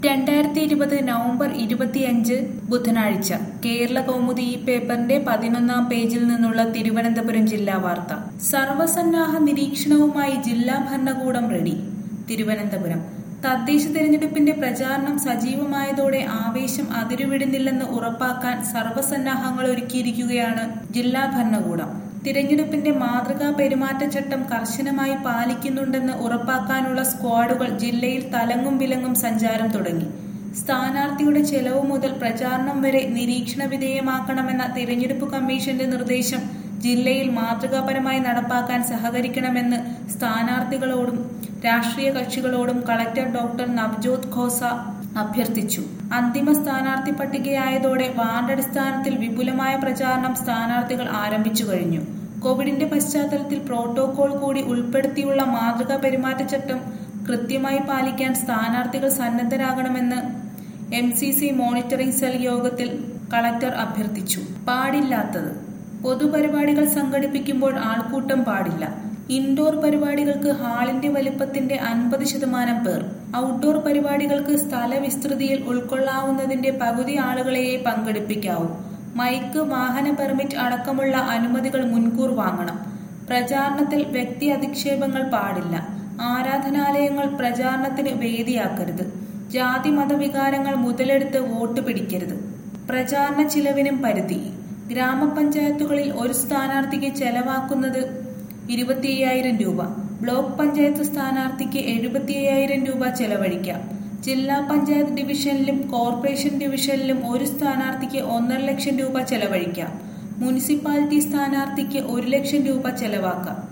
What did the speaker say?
രണ്ടായിരത്തി ഇരുപത് നവംബർ ഇരുപത്തിയഞ്ച് ബുധനാഴ്ച കേരള കൗമുദി ഈ പേപ്പറിന്റെ പതിനൊന്നാം പേജിൽ നിന്നുള്ള തിരുവനന്തപുരം ജില്ലാ വാർത്ത സർവസന്നാഹ നിരീക്ഷണവുമായി ജില്ലാ ഭരണകൂടം റെഡി തിരുവനന്തപുരം തദ്ദേശ തെരഞ്ഞെടുപ്പിന്റെ പ്രചാരണം സജീവമായതോടെ ആവേശം അതിരുവിടുന്നില്ലെന്ന് ഉറപ്പാക്കാൻ സർവസന്നാഹങ്ങൾ ഒരുക്കിയിരിക്കുകയാണ് ജില്ലാ ഭരണകൂടം തിരഞ്ഞെടുപ്പിന്റെ മാതൃകാ പെരുമാറ്റച്ചട്ടം കർശനമായി പാലിക്കുന്നുണ്ടെന്ന് ഉറപ്പാക്കാനുള്ള സ്ക്വാഡുകൾ ജില്ലയിൽ തലങ്ങും വിലങ്ങും സഞ്ചാരം തുടങ്ങി സ്ഥാനാർത്ഥിയുടെ ചെലവ് മുതൽ പ്രചാരണം വരെ നിരീക്ഷണ വിധേയമാക്കണമെന്ന തിരഞ്ഞെടുപ്പ് കമ്മീഷന്റെ നിർദ്ദേശം ജില്ലയിൽ മാതൃകാപരമായി നടപ്പാക്കാൻ സഹകരിക്കണമെന്ന് സ്ഥാനാർത്ഥികളോടും രാഷ്ട്രീയ കക്ഷികളോടും കളക്ടർ ഡോക്ടർ നവ്ജോത് ഖോസ അഭ്യർത്ഥിച്ചു അന്തിമ സ്ഥാനാർത്ഥി പട്ടികയായതോടെ വാർഡടിസ്ഥാനത്തിൽ വിപുലമായ പ്രചാരണം സ്ഥാനാർത്ഥികൾ ആരംഭിച്ചു കഴിഞ്ഞു കോവിഡിന്റെ പശ്ചാത്തലത്തിൽ പ്രോട്ടോകോൾ കൂടി ഉൾപ്പെടുത്തിയുള്ള മാതൃകാ പെരുമാറ്റച്ചട്ടം കൃത്യമായി പാലിക്കാൻ സ്ഥാനാർത്ഥികൾ സന്നദ്ധരാകണമെന്ന് M C C monitoring cell യോഗത്തിൽ കളക്ടർ അഭ്യർത്ഥിച്ചു പാടില്ലാത്തത് പൊതുപരിപാടികൾ സംഘടിപ്പിക്കുമ്പോൾ ആൾക്കൂട്ടം പാടില്ല ഇൻഡോർ പരിപാടികൾക്ക് ഹാളിന്റെ വലിപ്പത്തിന്റെ അൻപത് ശതമാനം പേർ ഔട്ട്ഡോർ പരിപാടികൾക്ക് സ്ഥലവിസ്തൃതിയിൽ ഉൾക്കൊള്ളാവുന്നതിന്റെ പകുതി ആളുകളെയേ പങ്കെടുപ്പിക്കാവൂ മൈക്ക് വാഹന പെർമിറ്റ് അടക്കമുള്ള അനുമതികൾ മുൻകൂർ വാങ്ങണം പ്രചാരണത്തിൽ വ്യക്തി അധിക്ഷേപങ്ങൾ പാടില്ല ആരാധനാലയങ്ങൾ പ്രചാരണത്തിന് വേദിയാക്കരുത് ജാതി മതവികാരങ്ങൾ മുതലെടുത്ത് വോട്ട് പിടിക്കരുത് പ്രചാരണ ചിലവിനും പരിധി ഗ്രാമപഞ്ചായത്തുകളിൽ ഒരു സ്ഥാനാർത്ഥിക്ക് ചെലവാക്കുന്നത് ഇരുപത്തി അയ്യായിരം രൂപ ബ്ലോക്ക് പഞ്ചായത്ത് സ്ഥാനാർത്ഥിക്ക് എഴുപത്തി അയ്യായിരം രൂപ ചെലവഴിക്കാം ജില്ലാ പഞ്ചായത്ത് ഡിവിഷനിലും കോർപ്പറേഷൻ ഡിവിഷനിലും ഒരു സ്ഥാനാർത്ഥിക്ക് ഒന്നര ലക്ഷം രൂപ ചെലവഴിക്കാം മുനിസിപ്പാലിറ്റി സ്ഥാനാർത്ഥിക്ക് ഒരു ലക്ഷം രൂപ ചെലവാക്കാം